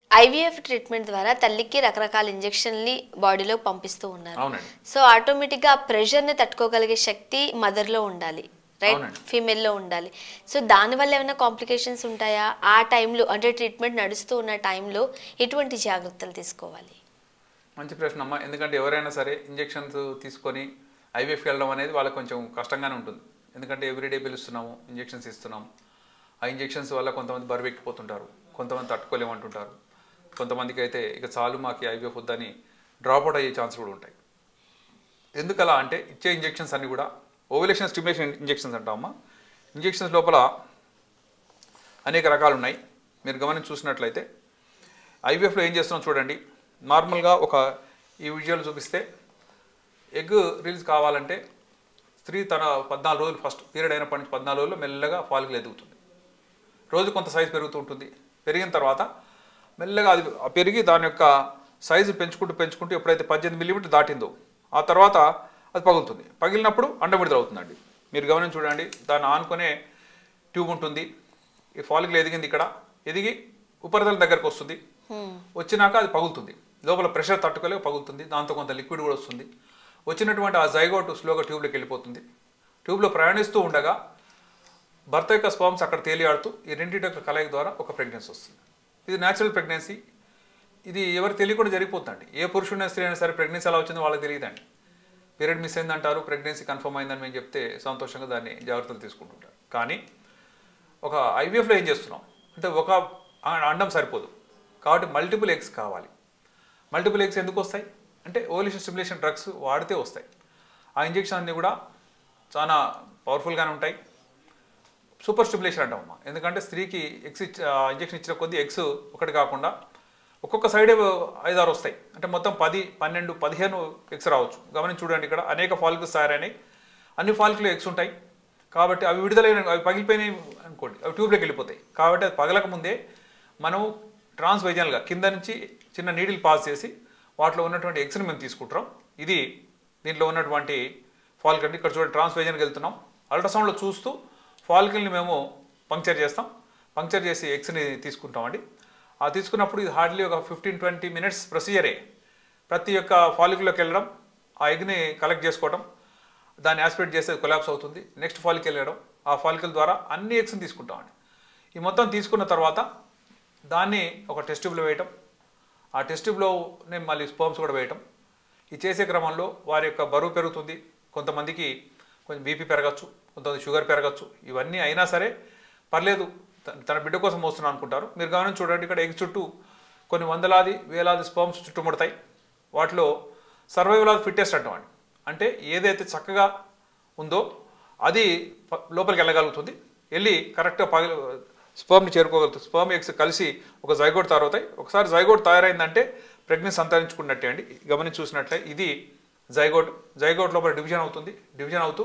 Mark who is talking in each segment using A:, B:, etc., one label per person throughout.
A: IVF treatment ద్వారా తల్లికి రకరకాల ఇంజెక్షన్లు బాడీలో పంపిస్తూ ఉన్నారు
B: అవునండి
A: సో ఆటోమేటిక్గా ఆ ప్రెషర్ని తట్టుకోగలిగే శక్తి మదర్లో ఉండాలి రైట్
B: అవునండి.
A: ఫీమేల్లో ఉండాలి సో దానివల్ల ఏమైనా కాంప్లికేషన్స్ ఉంటాయా ఆ టైంలో అంటే ట్రీట్మెంట్ నడుస్తూ ఉన్న టైంలో ఎటువంటి జాగ్రత్తలు తీసుకోవాలి
B: మంచి ప్రశ్న అమ్మా ఎందుకంటే ఎవరైనా సరే ఇంజెక్షన్స్ తీసుకొని ఐవీఎఫ్కి వెళ్ళడం అనేది వాళ్ళకి కొంచెం కష్టంగానే ఉంటుంది ఎందుకంటే ఎవ్రీడే పిలుస్తున్నాము ఇంజెక్షన్స్ ఇస్తున్నాము ఆ ఇంజెక్షన్స్ వల్ల కొంతమంది బరువెక్కిపోతుంటారు కొంతమంది తట్టుకోలేమంటుంటారు కొంతమందికి అయితే ఇక చాలు మాకు ఐవీఎఫ్ వద్దని డ్రాప్ అవుట్ అయ్యే ఛాన్స్ కూడా ఉంటాయి ఎందుకు అలా అంటే ఇచ్చే ఇంజెక్షన్స్ అన్ని కూడా ఓవలేషన్ స్టిమ్యులేషన్ ఇంజెక్షన్స్ అంటామమ్మా ఇంజెక్షన్స్ లోపల అనేక రకాలు ఉన్నాయి మీరు గమనించి చూసినట్లయితే ఐవీఎఫ్లో ఏం చేస్తున్నాం చూడండి నార్మల్గా ఒక ఈ విజువల్ చూపిస్తే ఎగ్ రిలీజ్ కావాలంటే స్త్రీ తన పద్నాలుగు రోజులు ఫస్ట్ పీరియడ్ అయినప్పటి నుంచి పద్నాలుగు రోజుల్లో మెల్లగా ఫాలికల్ ఎదుగుతుంది రోజు కొంత సైజు పెరుగుతూ ఉంటుంది పెరిగిన తర్వాత మెల్లగా అది పెరిగి దాని యొక్క సైజు పెంచుకుంటూ పెంచుకుంటూ ఎప్పుడైతే పద్దెనిమిది మిల్లీమీటర్ దాటిందో ఆ తర్వాత అది పగులుతుంది పగిలినప్పుడు అండ విడుదల అవుతుందండి మీరు గమనించి చూడండి దాన్ని ఆనుకునే ట్యూబ్ ఉంటుంది ఈ ఫాలికల్ ఎదిగింది ఇక్కడ ఎదిగి ఉపరితలం దగ్గరకు వస్తుంది వచ్చినాక అది పగులుతుంది లోపల ప్రెషర్ తట్టుకోలేక పగులుతుంది దాంతో కొంత లిక్విడ్ కూడా వస్తుంది వచ్చినటువంటి ఆ జైగోట్ స్లోగా ట్యూబ్లోకి వెళ్ళిపోతుంది ట్యూబ్లో ప్రయాణిస్తూ ఉండగా భర్త యొక్క స్పర్మ్స్ అక్కడ తేలియాడుతూ ఈ రెండింటి యొక్క కలయిక ద్వారా ఒక ప్రెగ్నెన్సీ వస్తుంది ఇది న్యాచురల్ ప్రెగ్నెన్సీ ఇది ఎవరు తెలియకుండా జరిగిపోతుందండి ఏ పురుషుడైనా స్త్రీ అయినా సరే ప్రెగ్నెన్సీ ఎలా వచ్చిందో వాళ్ళకి తెలియదండి పీరియడ్ మిస్ అయిందంటారు ప్రెగ్నెన్సీ కన్ఫర్మ్ అయిందని మేము చెప్తే సంతోషంగా దాన్ని జాగ్రత్తలు తీసుకుంటుంటారు కానీ ఒక ఐవీఎఫ్లో ఏం చేస్తున్నాం అంటే ఒక ఆ- అండం సరిపోదు కాబట్టి మల్టిపుల్ ఎగ్స్ కావాలి మల్టిపుల్ ఎగ్స్ ఎందుకు వస్తాయి అంటే ఓవల్యూషన్ స్టిమ్యులేషన్ డ్రగ్స్ వాడితే వస్తాయి ఆ ఇంజెక్షన్ అన్నీ కూడా చాలా పవర్ఫుల్గానే ఉంటాయి సూపర్ స్టిమ్యులేషన్ అంటామమ్మా ఎందుకంటే స్త్రీకి ఎగ్స్ ఇచ్చి ఇంజెక్షన్ ఇచ్చిన కొద్దీ ఎగ్స్ ఒకటి కాకుండా ఒక్కొక్క సైడ్ ఐదారు వస్తాయి అంటే మొత్తం పది పన్నెండు పదిహేను ఎగ్స్ రావచ్చు గమనించి చూడండి ఇక్కడ అనేక ఫాలికల్స్ తయారైనాయి అన్ని ఫాలికలు ఎగ్స్ ఉంటాయి కాబట్టి అవి విడుదలైన అవి పగిలిపోయినాయి అనుకోండి అవి ట్యూబ్లోకి వెళ్ళిపోతాయి కాబట్టి అది పగలక ముందే మనం ట్రాన్స్ వెజనల్గా కింద నుంచి చిన్న నీడిల్ పాస్ చేసి వాటిలో ఉన్నటువంటి ఎగ్స్ని మేము తీసుకుంటాం ఇది దీంట్లో ఉన్నటువంటి ఫాలికల్ అంటే ఇక్కడ చూడండి ట్రాన్స్ వెజన్కి వెళ్తున్నాం అల్ట్రాసౌండ్లో చూస్తూ ఫాలికల్ని మేము పంక్చర్ చేస్తాం పంక్చర్ చేసి ఎగ్స్ని తీసుకుంటామండి ఆ తీసుకున్నప్పుడు ఇది హార్డ్లీ ఒక ఫిఫ్టీన్ ట్వంటీ మినిట్స్ ప్రొసీజరే ప్రతి ఒక్క ఫాలికల్లోకి వెళ్ళడం ఆ ఎగ్ని కలెక్ట్ చేసుకోవడం దాన్ని యాస్పిరేట్ చేస్తే కొలాప్స్ అవుతుంది నెక్స్ట్ ఫాలికల్ వెళ్ళడం ఆ ఫాలికల్ ద్వారా అన్ని ఎగ్స్ని తీసుకుంటామండి ఈ మొత్తం తీసుకున్న తర్వాత దాన్ని ఒక టెస్ట్ ట్యూబ్లో వేయటం ఆ టెస్ట్ ట్యూబ్లోనే మళ్ళీ స్పర్మ్స్ కూడా వేయటం ఈ చేసే క్రమంలో వారి యొక్క బరువు పెరుగుతుంది కొంతమందికి కొంచెం బీపీ పెరగచ్చు కొంతమంది షుగర్ పెరగచ్చు ఇవన్నీ అయినా సరే పర్లేదు తన- తన బిడ్డ కోసం వస్తున్నాను అనుకుంటారు మీరు గమనించి చూడండి ఇక్కడ ఎగ్ చుట్టూ కొన్ని వందలాది వేలాది స్పర్మ్స్ చుట్టుముడతాయి వాటిలో సర్వైవల్ ఆఫ్ ఫిట్టెస్ట్ అంటామండి అంటే ఏదైతే చక్కగా ఉందో అది ప- లోపలికి వెళ్ళగలుగుతుంది వెళ్ళి కరెక్ట్గా పగల స్పర్మ్ని చేరుకోగలుగుతుంది స్పర్మ్ ఎగ్స్ కలిసి ఒక జైగోట్ తయారవుతాయి ఒకసారి జైగోట్ తయారైందంటే ప్రెగ్నెన్సీ సంతరించుకున్నట్టే అండి గమనించి చూసినట్లే ఇది జైగోట్ జైగోట్ లోపల డివిజన్ అవుతుంది డివిజన్ అవుతూ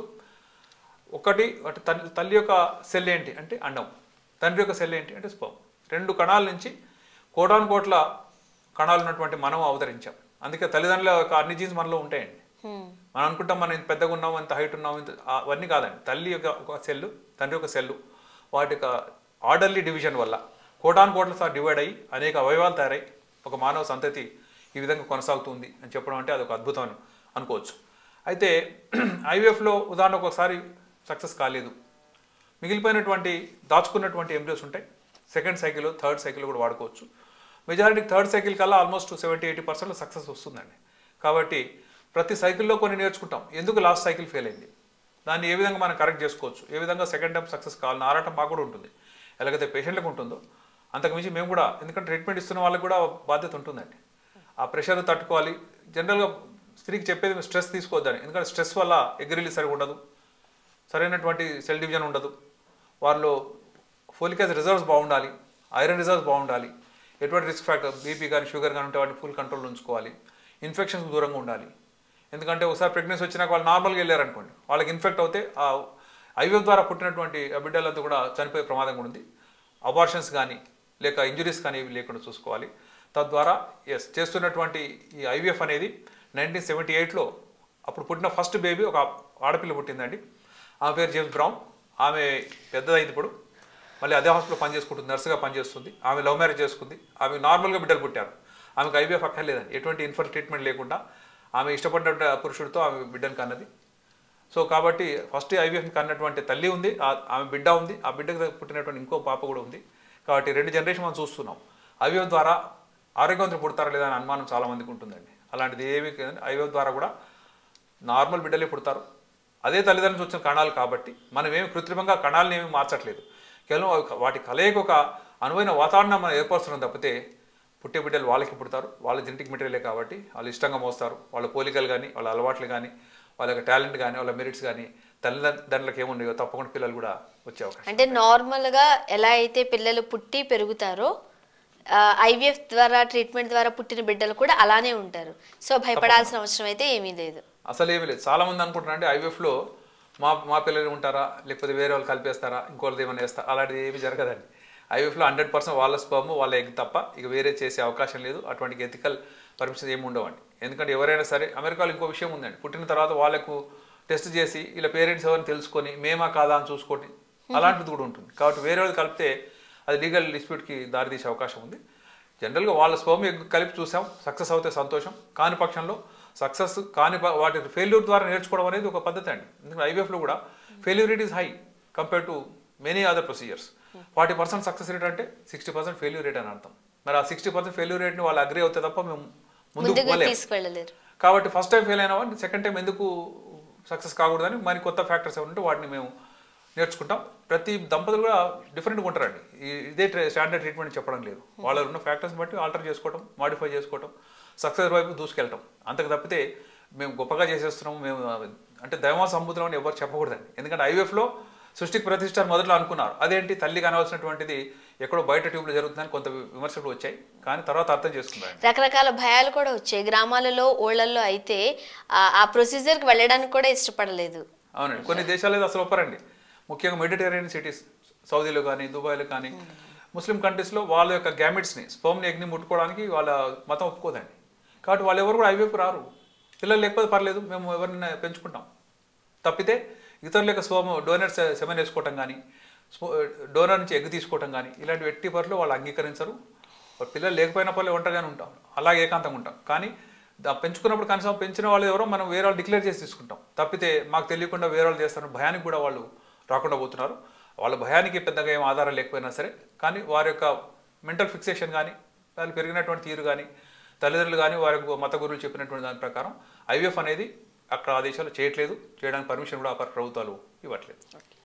B: ఒకటి అంటే తల్లి తల్లి యొక్క సెల్ ఏంటి అంటే అండం తండ్రి యొక్క సెల్ ఏంటి అంటే స్పర్మ్ రెండు కణాల నుంచి కోటాను కోట్ల కణాలు ఉన్నటువంటి మనం అవతరించాం అందుకే తల్లిదండ్రుల యొక్క అన్ని జీన్స్ మనలో ఉంటాయండి మనం అనుకుంటాం మనం ఇంత పెద్దగా ఉన్నాం ఇంత హైట్ ఉన్నాం ఇంత ఆ- అవన్నీ కాదండి తల్లి యొక్క ఒక సెల్లు తండ్రి యొక్క సెల్లు వాటి యొక్క ఆర్డర్లీ డివిజన్ వల్ల కోటాను కోట్ల సార్ డివైడ్ అయ్యి అనేక అవయవాలు తయారై ఒక మానవ సంతతి ఈ విధంగా కొనసాగుతుంది అని చెప్పడం అంటే అదొక అద్భుతం అని అనుకోవచ్చు అయితే ఐవీఎఫ్లో ఉదాహరణకు ఒకసారి సక్సెస్ కాలేదు మిగిలిపోయినటువంటి దాచుకున్నటువంటి ఎంబ్రియోస్ ఉంటాయి సెకండ్ సైకిల్ థర్డ్ సైకిల్ కూడా వాడుకోవచ్చు మెజారిటీ థర్డ్ సైకిల్ కల్లా almost seventy eighty percent success వస్తుందండి కాబట్టి ప్రతి సైకిల్లో కొన్ని నేర్చుకుంటాం ఎందుకు లాస్ట్ సైకిల్ ఫెయిల్ అయింది దాన్ని ఏ విధంగా మనం కరెక్ట్ చేసుకోవచ్చు ఏ విధంగా సెకండ్ టైం సక్సెస్ కావాలని ఆరాటం మాకు కూడా ఉంటుంది ఎలాగైతే పేషెంట్లకు ఉంటుందో అంతకుమించి మేము కూడా ఎందుకంటే ట్రీట్మెంట్ ఇస్తున్న వాళ్ళకి కూడా బాధ్యత ఉంటుందండి ఆ ప్రెషర్ తట్టుకోవాలి జనరల్గా స్త్రీకి చెప్పేది స్ట్రెస్ తీసుకోవద్దని ఎందుకంటే స్ట్రెస్ వల్ల ఎగ్ రిలీజ్ సరిగా ఉండదు సరైనటువంటి సెల్ డివిజన్ ఉండదు వారిలో ఫోలిక్ యాసిడ్ రిజర్వ్స్ బాగుండాలి ఐరన్ రిజర్వ్స్ బాగుండాలి ఎటువంటి రిస్క్ ఫ్యాక్టర్ బీపీ కానీ షుగర్ కానీ ఉంటే వాటిని ఫుల్ కంట్రోల్ ఉంచుకోవాలి ఇన్ఫెక్షన్స్ దూరంగా ఉండాలి ఎందుకంటే ఒకసారి ప్రెగ్నెన్సీ వచ్చినాక వాళ్ళు నార్మల్గా వెళ్ళారనుకోండి వాళ్ళకి ఇన్ఫెక్ట్ అవుతే ఆ ఐవీఎఫ్ ద్వారా పుట్టినటువంటి ఆ బిడ్డలంతా కూడా చనిపోయే ప్రమాదం కూడా ఉంది అబార్షన్స్ కానీ లేక ఇంజురీస్ కానీ ఇవి లేకుండా చూసుకోవాలి తద్వారా ఎస్ చేస్తున్నటువంటి ఈ ఐవీఎఫ్ అనేది నైన్టీన్ సెవెంటీ ఎయిట్లో అప్పుడు పుట్టిన ఫస్ట్ బేబీ ఒక ఆడపిల్ల పుట్టిందండి ఆమె పేరు జేమ్స్ బ్రౌన్ ఆమె పెద్దదైంది ఇప్పుడు మళ్ళీ అదే హాస్పిటల్ పనిచేసుకుంటుంది నర్సుగా పనిచేస్తుంది ఆమె లవ్ మ్యారేజ్ చేసుకుంది ఆమె నార్మల్గా బిడ్డలు పుట్టారు ఆమెకు ఐవీఎఫ్ అక్కర్లేదండి ఎటువంటి ఇన్ఫర్ ట్రీట్మెంట్ లేకుండా ఆమె ఇష్టపడిన పురుషుడితో ఆమె బిడ్డను కన్నది సో కాబట్టి ఫస్ట్ ఐవీఎఫ్ కన్నటువంటి తల్లి ఉంది ఆ- ఆమె బిడ్డ ఉంది ఆ బిడ్డకు పుట్టినటువంటి ఇంకో పాప కూడా ఉంది కాబట్టి రెండు జనరేషన్ మనం చూస్తున్నాం ఐవీఎఫ్ ద్వారా ఆరోగ్యవంతులు పుడతారా లేదా అని అనుమానం చాలా మందికి ఉంటుందండి అలాంటిది ఏమీ కాదండి ఐవీఎఫ్ ద్వారా కూడా నార్మల్ బిడ్డలే పుడతారు అదే తల్లిదండ్రుల నుంచి వచ్చిన కణాలు కాబట్టి మనం ఏమి కృత్రిమంగా కణాలను ఏమి మార్చట్లేదు కేవలం అవి- వాటి కలయిక ఒక అనువైన వాతావరణం మనం ఏర్పరుస్తున్నాం తప్పితే పుట్టే బిడ్డలు వాళ్ళకి పుడతారు వాళ్ళ జెనెటిక్ మెటీరియలే కాబట్టి వాళ్ళు ఇష్టంగా మోస్తారు వాళ్ళ పోలికలు కానీ వాళ్ళ అలవాట్లు కానీ వాళ్ళ యొక్క టాలెంట్ కానీ వాళ్ళ మెరిట్స్ కానీ తల్లిదండ్రులకు ఏమున్నాయో తప్పకుండా పిల్లలు కూడా వచ్చే అవకాశం
A: అంటే నార్మల్గా ఎలా అయితే పిల్లలు పుట్టి పెరుగుతారో ఐవీఎఫ్ ద్వారా ట్రీట్మెంట్ ద్వారా పుట్టిన బిడ్డలు కూడా అలానే ఉంటారు సో భయపడాల్సిన అవసరం అయితే ఏమీ లేదు
B: అసలు ఏమీ లేదు చాలా మంది అనుకుంటున్నారంటే ఐవీఎఫ్లో మా మా పిల్లలు ఉంటారా లేకపోతే వేరే వాళ్ళు కలిపేస్తారా ఇంకోళ్ళది ఏమైనా వేస్తారా అలాంటిది ఏమీ జరగదండి ఐవీఎఫ్లో హండ్రెడ్ పర్సెంట్ వాళ్ళ స్పర్మ్ వాళ్ళ ఎగ్ తప్ప ఇక వేరే చేసే అవకాశం లేదు అటువంటి ఎథికల్ పర్మిషన్ ఏమి ఉండవండి ఎందుకంటే ఎవరైనా సరే అమెరికాలో ఇంకో విషయం ఉందండి పుట్టిన తర్వాత వాళ్ళకు టెస్ట్ చేసి వీళ్ళ పేరెంట్స్ ఎవరిని తెలుసుకొని మేమా కాదా అని చూసుకొని అలాంటిది కూడా ఉంటుంది కాబట్టి వేరే వాళ్ళు కలిపితే అది లీగల్ డిస్ప్యూట్కి దారితీసే అవకాశం ఉంది జనరల్గా వాళ్ళ స్పర్మ్ ఎగ్ కలిపి చూసాం సక్సెస్ అవుతే సంతోషం కాని పక్షంలో సక్సెస్ కాని ప- వాటి ఫెయిల్యూర్ ద్వారా నేర్చుకోవడం అనేది ఒక పద్ధతి అండి ఎందుకంటే ఐవీఎఫ్లో కూడా failure rate is high compare to many other procedures forty percent success rate అంటే సిక్స్టీ పర్సెంట్ ఫెయిల్యూర్ రేట్ అని అర్థం మరి ఆ సిక్స్టీ పర్సెంట్ ఫెయిల్యూర్ రేట్ని వాళ్ళు అగ్రి అవుతే తప్ప మేము ముందుకు
A: ముందుకు
B: పోలేము
A: తీసుకెళ్ళలేరు
B: కాబట్టి ఫస్ట్ టైం ఫెయిల్ అయిన వాళ్ళు సెకండ్ టైం ఎందుకు సక్సెస్ కాకూడదని మరి కొత్త ఫ్యాక్టర్స్ ఏమంటే వాటిని మేము నేర్చుకుంటాం ప్రతి దంపతులు కూడా డిఫరెంట్గా ఉంటారండి ఈ- ఇదే స్టాండర్డ్ ట్రీట్మెంట్ చెప్పడం లేదు వాళ్ళ ఉన్న ఫ్యాక్టర్స్ బట్టి ఆల్టర్ చేసుకోవడం మాడిఫై చేసుకోవడం సక్సెస్ వైపు దూసుకెళ్ళటం అంతకు తప్పితే మేము గొప్పగా చేసేస్తున్నాం మేము అంటే దైవ సంబుద్రం అని ఎవరు చెప్పకూడదండి ఎందుకంటే ఐవీఎఫ్లో సృష్టికి ప్రతిష్ట అని మొదట్లో అనుకున్నారు అదేంటి తల్లి కానవలసినటువంటిది ఎక్కడో బయట ట్యూబ్లో జరుగుతుందని కొంత విమర్శలు వచ్చాయి కానీ తర్వాత అర్థం చేసుకున్నారు
A: రకరకాల భయాలు కూడా వచ్చాయి గ్రామాలలో ఊళ్ళల్లో అయితే ఆ- ఆ ప్రొసీజర్కి వెళ్ళడానికి కూడా ఇష్టపడలేదు
B: అవునండి కొన్ని దేశాలు అసలు ఒప్పరండి ముఖ్యంగా మెడిటరేనియన్ సిటీస్ సౌదీలో కానీ దుబాయ్లో కానీ ముస్లిం కంట్రీస్లో వాళ్ళ యొక్క గ్యామిట్స్ని స్పర్మ్ని ఎగ్ని ముట్టుకోవడానికి వాళ్ళ మతం ఒప్పుకోదండి కాబట్టి వాళ్ళు ఎవరు కూడా ఐవైపు రారు పిల్లలు లేకపోతే పర్లేదు మేము ఎవరిని పెంచుకుంటాం తప్పితే ఇతరుల యొక్క స్పర్మ్ డోనర్స్ సెమెన్ వేసుకోవటం కానీ డోనర్ నుంచి ఎగ్ తీసుకోవటం కానీ ఇలాంటి ఎట్టి పనులు వాళ్ళు అంగీకరించరు వాళ్ళ పిల్లలు లేకపోయినా పర్లేదు ఒంటరిగానే ఉంటాం అలాగే ఏకాంతంగా ఉంటాం కానీ దా- పెంచుకున్నప్పుడు కనీసం పెంచిన వాళ్ళు ఎవరో మనం వేరే వాళ్ళు డిక్లేర్ చేసి తీసుకుంటాం తప్పితే మాకు తెలియకుండా వేరే వాళ్ళు చేస్తున్న భయానికి కూడా వాళ్ళు రాకుండా పోతున్నారు వాళ్ళ భయానికి పెద్దగా ఏం ఆధారం లేకపోయినా సరే కానీ వారి యొక్క మెంటల్ ఫిక్సేషన్ కానీ వాళ్ళు పెరిగినటువంటి తీరు కానీ తల్లిదండ్రులు కానీ వారి యొక్క మత గురువులు చెప్పినటువంటి దాని ప్రకారం ఐవీఎఫ్ అనేది అక్కడ ఆ దేశాలు చేయట్లేదు చేయడానికి పర్మిషన్ కూడా ఆ ప్రభుత్వాలు ఇవ్వట్లేదు